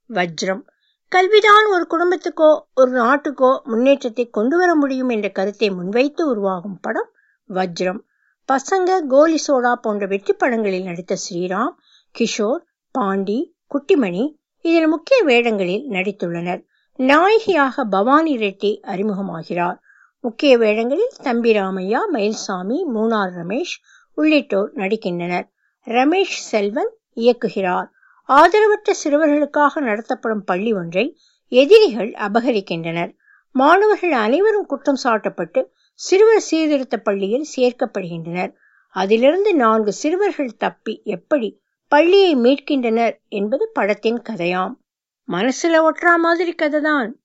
வஜ்ரம் கல்விதான் ஒரு குடும்பத்துக்கோ ஒரு நாட்டுக்கோ முன்னேற்றத்தை கொண்டு வர முடியும் என்ற கருத்தை முன்வைத்து உருவாகும் படம் வஜ்ரம் பசங்க கோலி சோடா போன்ற வெற்றி படங்களில் நடித்த ஸ்ரீராம் கிஷோர் பாண்டி குட்டிமணி இதில் முக்கிய வேடங்களில் நடித்துள்ளனர் நாயகியாக பவானி ரெட்டி அறிமுகமாகிறார் முக்கிய வேடங்களில் தம்பி ராமையா மயில்சாமி மூனார் ரமேஷ் உள்ளிட்டோர் நடிக்கின்றனர் ரமேஷ் செல்வன் இயக்குகிறார் ஆதரவற்ற சிறுவர்களுக்காக நடத்தப்படும் பள்ளி ஒன்றை எதிரிகள் அபகரிக்கின்றனர் மாணவர்கள் அனைவரும் குற்றம் சாட்டப்பட்டு சிறுவர் சீர்திருத்த பள்ளியில் சேர்க்கப்படுகின்றனர் அதிலிருந்து நான்கு சிறுவர்கள் தப்பி எப்படி பள்ளியை மீட்கின்றனர் என்பது படத்தின் கதையாம் மனசுல ஒட்டுறா மாதிரி கதைதான்